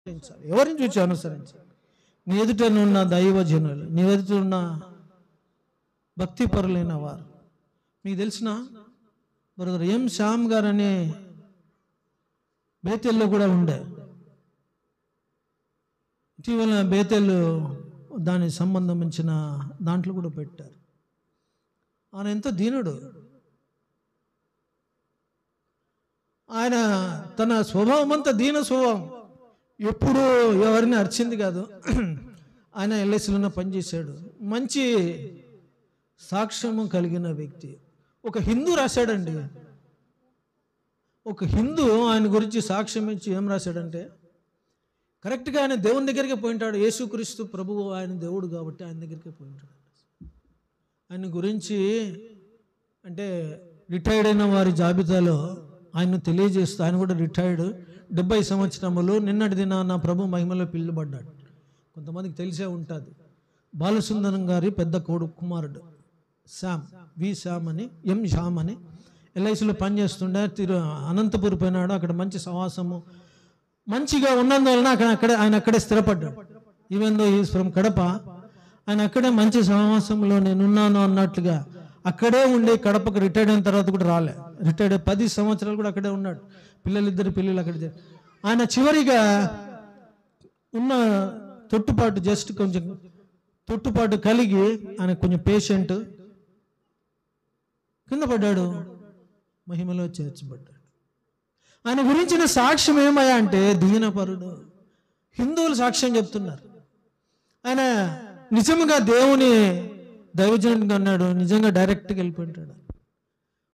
అనుసరించాలి ఎవరిని చూసి అనుసరించాలి నీ ఎదుట ఉన్న దైవజనులు నీ ఎదుట ఉన్న భక్తిపరులైన వారు మీకు తెలిసిన బ్రదర్ ఎం శ్యామ్ గారు అనే బేతెల్లో కూడా ఉండే ఇటీవల బేతెల్ దానికి సంబంధించిన దాంట్లో కూడా పెట్టారు ఆయన ఎంతో దీనుడు ఆయన తన స్వభావం అంతా దీన స్వభావం ఎప్పుడు ఎవరిని అరిచింది కాదు ఆయన ఎల్ఐసిలోనే పనిచేశాడు మంచి సాక్ష్యము కలిగిన వ్యక్తి ఒక హిందూ రాశాడండి ఒక హిందూ ఆయన గురించి సాక్ష్యం ఇచ్చి ఏం రాశాడంటే కరెక్ట్గా ఆయన దేవుని దగ్గరికి పోయింటాడు యేసుక్రీస్తు ప్రభువు ఆయన దేవుడు కాబట్టి ఆయన దగ్గరికి పోయింటాడు ఆయన గురించి అంటే రిటైర్డ్ అయిన వారి జాబితాలో ఆయన తెలియజేస్తూ ఆయన కూడా రిటైర్డ్ డెబ్బై సంవత్సరములు నిన్నటి దిన నా ప్రభు మహిమలో పిలువబడ్డాడు కొంతమందికి తెలిసే ఉంటుంది బాలసుందరం గారి పెద్ద కొడుకు కుమారుడు శ్యామ్ వి శ్యామ్ అని ఎం శ్యామ్ అని ఎల్ఐసిలో పనిచేస్తుండే తిరు అనంతపూర్ పోయినాడు అక్కడ మంచి సహవాసము మంచిగా ఉన్నందువలన అక్కడ అక్కడే ఆయన అక్కడే స్థిరపడ్డాడు even though is from Kadapa ఆయన అక్కడే మంచి సహవాసంలో నేనున్నాను అన్నట్లుగా అక్కడే ఉండి కడపకు రిటైర్డ్ అయిన తర్వాత కూడా రాలే రిటైర్డ్ అయ్యి పది సంవత్సరాలు కూడా అక్కడే ఉన్నాడు పిల్లలిద్దరు పిల్లలు అక్కడ చేరి- ఆయన చివరిగా ఉన్న తొట్టుపాటు జస్ట్ కొంచెం తొట్టుపాటు కలిగి ఆయన కొంచెం పేషెంట్ కింద పడ్డాడు మహిమలో చేర్చబడ్డాడు ఆయన గురించిన సాక్ష్యం ఏమయ్యా అంటే దీనపరుడు హిందువులు సాక్ష్యం చెప్తున్నారు ఆయన నిజంగా దేవుని దైవజనుడిగా అన్నాడు నిజంగా డైరెక్ట్గా వెళ్ళిపోయింటాడు